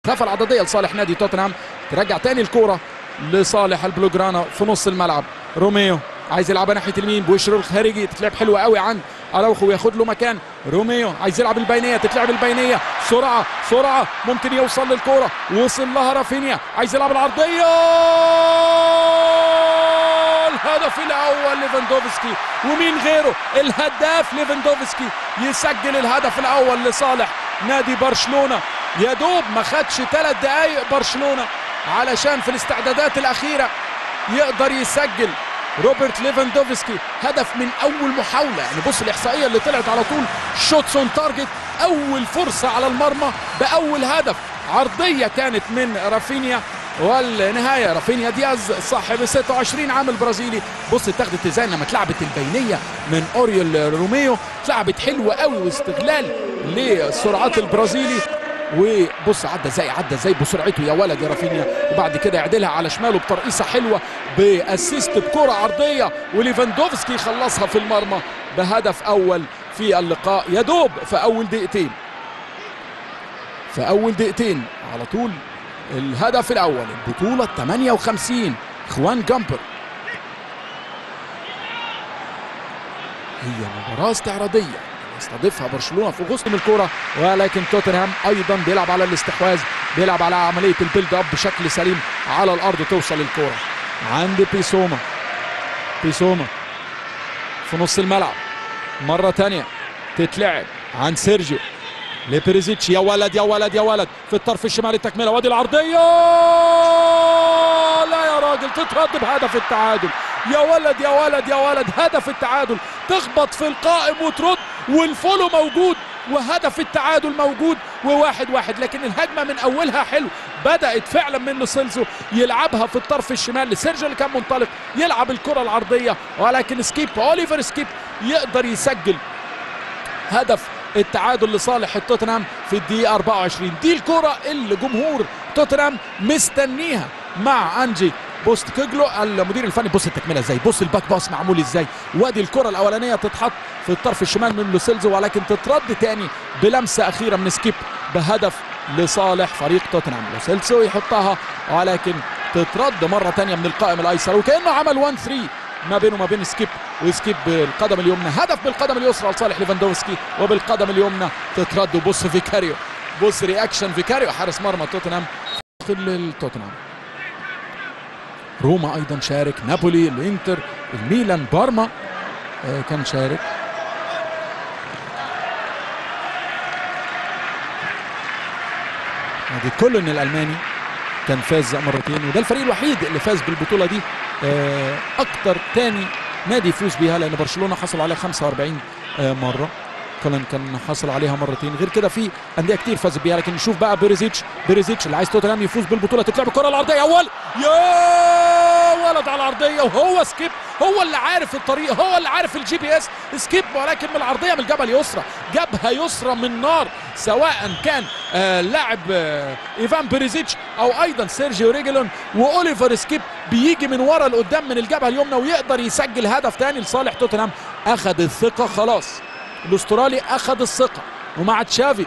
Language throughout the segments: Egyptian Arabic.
الهدافه العدديه لصالح نادي توتنهام ترجع تاني الكوره لصالح البلوجرانا في نص الملعب روميو عايز يلعبها ناحيه اليمين بوشر الخارجي تتلعب حلوه قوي عن اراوخو وياخد له مكان روميو عايز يلعب البينيه تتلعب البينيه سرعه سرعه ممكن يوصل للكوره وصل لها رافينيا عايز يلعب العرضيه الهدف الاول ليفاندوفسكي ومين غيره الهداف ليفاندوفسكي يسجل الهدف الاول لصالح نادي برشلونه يا دوب ما خدش ثلاث دقائق برشلونه علشان في الاستعدادات الاخيره يقدر يسجل روبرت ليفاندوفسكي هدف من اول محاوله يعني بص الاحصائيه اللي طلعت على طول شوتس اون تارجت اول فرصه على المرمى باول هدف عرضيه كانت من رافينيا والنهايه رافينيا دياز صاحب 26 عام البرازيلي بص اتاخدت ازاي لما اتلعبت البينيه من اوريول روميو اتلعبت حلوه قوي واستغلال لسرعات البرازيلي وبص عدى ازاي عدى ازاي بسرعته يا ولد يا رافينيا وبعد كده يعدلها على شماله بترقيصه حلوه باسيست بكره عرضيه وليفاندوفسكي خلصها في المرمى بهدف اول في اللقاء يا دوب في اول دقيقتين في اول دقيقتين على طول الهدف الاول البطوله 58 خوان جامبر هي مباراه استعراضيه يستضيفها برشلونه في غصن الكره ولكن توتنهام ايضا بيلعب على الاستحواذ بيلعب على عمليه البيلد اب بشكل سليم على الارض توصل الكره عند بيسوما بيسوما في نص الملعب مره تانية تتلعب عن سيرجيو لبريزيتش يا ولد يا ولد يا ولد في الطرف الشمالي التكمله وادي العرضيه لا يا راجل تترد بهدف التعادل يا ولد يا ولد يا ولد هدف التعادل تخبط في القائم وترد والفولو موجود وهدف التعادل موجود وواحد واحد لكن الهجمة من أولها حلو بدأت فعلا من لوسيلزو يلعبها في الطرف الشمال لسيرجيو اللي كان منطلق يلعب الكرة العرضية ولكن سكيب أوليفر سكيب يقدر يسجل هدف التعادل لصالح توتنهام في الدقيقة 24 دي الكرة اللي جمهور توتنهام مستنيها مع أنجي بوست كيجلو المدير الفني بص التكمله ازاي بص الباك باس معمول ازاي وادي الكره الاولانيه تتحط في الطرف الشمال من لوسيلزو ولكن تترد تاني بلمسه اخيره من سكيب بهدف لصالح فريق توتنهام لوسيلزو يحطها ولكن تترد مره تانيه من القائم الايسر وكانه عمل 1 3 ما بينه وما بين سكيب وسكيب بالقدم اليمنى هدف بالقدم اليسرى لصالح ليفاندوفسكي وبالقدم اليمنى تترد وبص فيكاريو بص رياكشن فيكاريو حارس مرمى توتنهام توتنهام روما ايضا شارك نابولي الانتر الميلان بارما آه كان شارك نادي كولن الالماني كان فاز مرتين وده الفريق الوحيد اللي فاز بالبطوله دي آه اكتر تاني نادي يفوز بيها لان برشلونه حصل عليها 45 آه مره كولن كان حصل عليها مرتين غير كده في انديه كتير فاز بيها لكن نشوف بقى بيريزيتش بيريزيتش اللي عايز توتنهام يفوز بالبطوله تتلعب الكره العرضيه اول يا ولد على العرضيه وهو سكيب هو اللي عارف الطريق هو اللي عارف الجي بي اس سكيب ولكن من العرضيه من الجبل يسرى جابها يسرى من نار سواء كان آه لاعب آه ايفان بيريزيتش او ايضا سيرجيو ريجلون واوليفر سكيب بيجي من ورا لقدام من الجبهه اليمنى ويقدر يسجل هدف تاني لصالح توتنهام اخذ الثقه خلاص الاسترالي اخذ الثقه ومع تشافي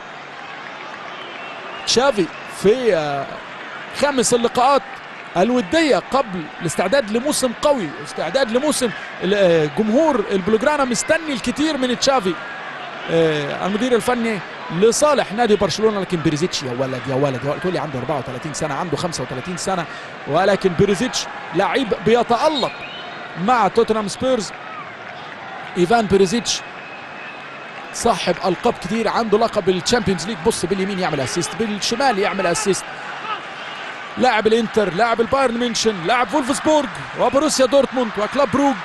تشافي في آه خامس اللقاءات الودية قبل الاستعداد لموسم قوي استعداد لموسم جمهور البلوجرانا مستني الكثير من تشافي المدير الفني لصالح نادي برشلونه لكن بيريزيتش يا ولد يا ولد تقول لي عنده 34 سنه عنده 35 سنه ولكن بيريزيتش لعيب بيتالق مع توتنهام سبيرز ايفان بيريزيتش صاحب القاب كتير عنده لقب الشامبيونز ليج بص باليمين يعمل اسيست بالشمال يعمل اسيست لاعب الانتر لاعب البايرن ميونشن لاعب فولفسبورج وبروسيا دورتموند وكلاب بروج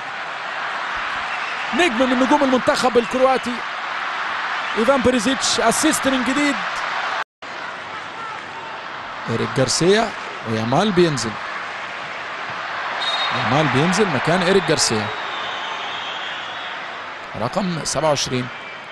نجم من نجوم المنتخب الكرواتي ايفان بريزيتش اسيست من جديد إيريك جارسيا ويامال بينزل يامال بينزل مكان إيريك جارسيا رقم 27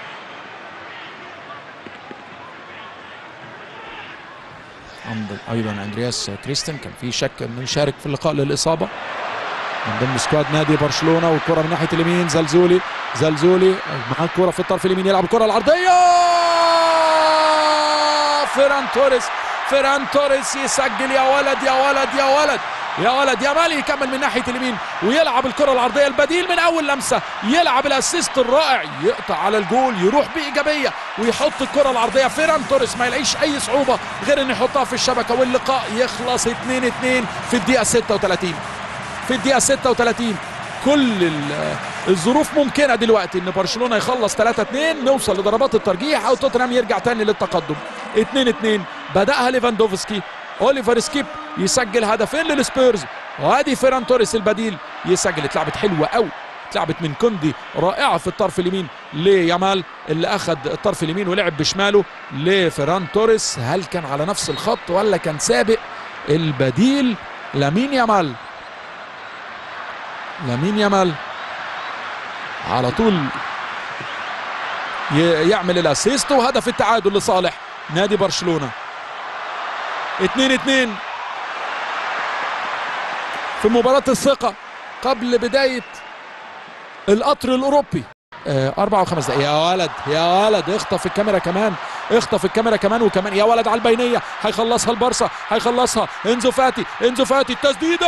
عند ايضا اندرياس كريستن كان في شك انه يشارك في اللقاء للاصابه من ضمن سكواد نادي برشلونه والكره من ناحيه اليمين زلزولي زلزولي مع الكره في الطرف اليمين يلعب الكره العرضيه فيران توريس فيران توريس يسجل يا ولد يا ولد يا ولد يا ولد يا مالي يكمل من ناحيه اليمين ويلعب الكره العرضيه البديل من اول لمسه يلعب الاسيست الرائع يقطع على الجول يروح بايجابيه ويحط الكره العرضيه فيران توريس ما يلاقيش اي صعوبه غير انه يحطها في الشبكه واللقاء يخلص 2 2 في الدقيقه 36 في الدقيقه 36 كل الظروف ممكنه دلوقتي ان برشلونه يخلص 3 2 نوصل لضربات الترجيح او توتنهام يرجع تاني للتقدم 2 2 بداها ليفاندوفسكي اوليفر سكيب يسجل هدفين للسبيرز وادي فيران توريس البديل يسجل اتلعبت حلوه قوي اتلعبت من كوندي رائعه في الطرف اليمين ليامال اللي اخذ الطرف اليمين ولعب بشماله لفيران توريس هل كان على نفس الخط ولا كان سابق البديل لامين يامال لامين يامال على طول يعمل الاسيست وهدف التعادل لصالح نادي برشلونه 2 2 في مباراة الثقة قبل بداية القطر الأوروبي آه أربعة وخمس دقايق يا ولد يا ولد اخطف الكاميرا كمان اخطف الكاميرا كمان وكمان يا ولد على البينية هيخلصها البارسا هيخلصها انزو فاتي انزو فاتي التسديدة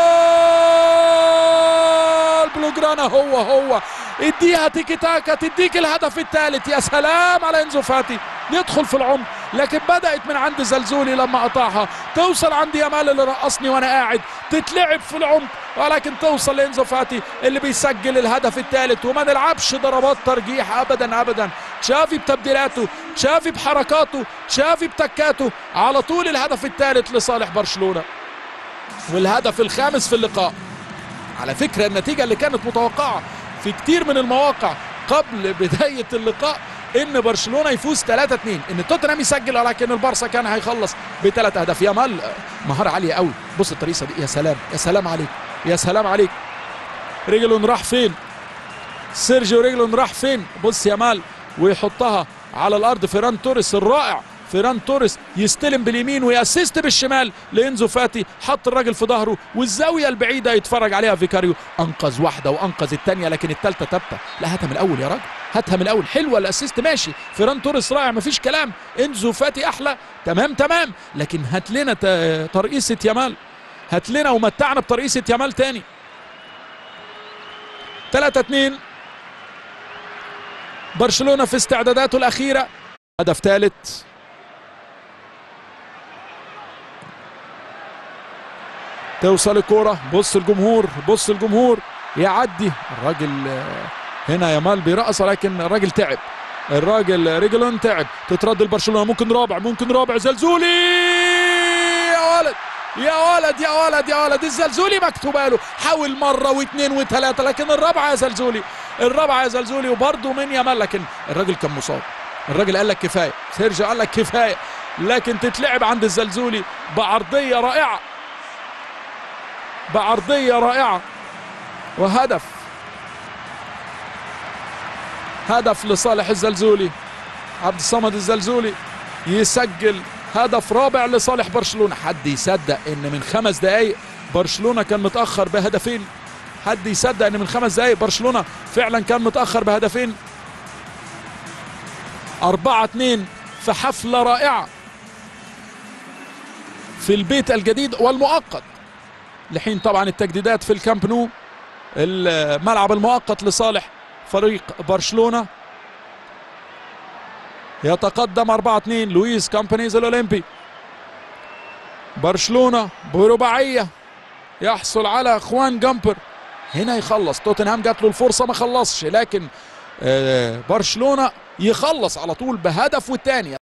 البلوجرانا هو هو اديها تيكي تاكا تديك الهدف الثالث يا سلام على انزو فاتي يدخل في العمق لكن بدأت من عند زلزولي لما قطعها توصل عند يامال اللي رقصني وانا قاعد تتلعب في العمق ولكن توصل لانزو فاتي اللي بيسجل الهدف الثالث وما نلعبش ضربات ترجيح ابدا ابدا تشافي بتبديلاته تشافي بحركاته تشافي بتكاته على طول الهدف الثالث لصالح برشلونه والهدف الخامس في اللقاء على فكره النتيجه اللي كانت متوقعه في كتير من المواقع قبل بدايه اللقاء ان برشلونه يفوز 3 2 ان توتنهام يسجل ولكن البارسا كان هيخلص بثلاث اهداف يا مال مهاره عاليه قوي بص التريسه دي يا سلام يا سلام عليك يا سلام عليك رجلون راح فين سيرجيو رجلون راح فين بص يا مال ويحطها على الارض فيران توريس الرائع فيران توريس يستلم باليمين وياسيست بالشمال لانزو فاتي حط الراجل في ظهره والزاويه البعيده يتفرج عليها فيكاريو انقذ واحده وانقذ الثانيه لكن الثالثه ثابته لا هاتها من الاول يا راجل هاتها من الاول حلوه الاسيست ماشي فيران توريس رائع مفيش كلام انزو فاتي احلى تمام تمام لكن هات لنا ترقيصه يامال هات لنا ومتعنا بترقيصه يامال تاني 3 2 برشلونه في استعداداته الاخيره هدف ثالث توصل الكرة بص الجمهور بص الجمهور يعدي الراجل هنا يامال بيرقص ولكن الراجل تعب الراجل رجلون تعب تترد لبرشلونه ممكن رابع ممكن رابع زلزولي يا ولد يا ولد يا ولد يا ولد الزلزولي مكتوبه له حاول مره واثنين وثلاثه لكن الرابعه يا زلزولي الرابعه يا زلزولي وبرده من يامال لكن الراجل كان مصاب الراجل قال لك كفايه سيرجيو قال لك كفايه لكن تتلعب عند الزلزولي بعرضيه رائعه بعرضيه رائعه وهدف هدف لصالح الزلزولي عبد الصمد الزلزولي يسجل هدف رابع لصالح برشلونه حد يصدق ان من خمس دقائق برشلونه كان متاخر بهدفين حد يصدق ان من خمس دقائق برشلونه فعلا كان متاخر بهدفين أربعة اتنين في حفلة رائعة في البيت الجديد والمؤقت لحين طبعا التجديدات في الكامب نو الملعب المؤقت لصالح فريق برشلونة يتقدم 4 2 لويس كامبانيز الاولمبي برشلونة برباعية يحصل على خوان جامبر هنا يخلص توتنهام جات له الفرصة ما خلصش لكن برشلونة يخلص على طول بهدف والثاني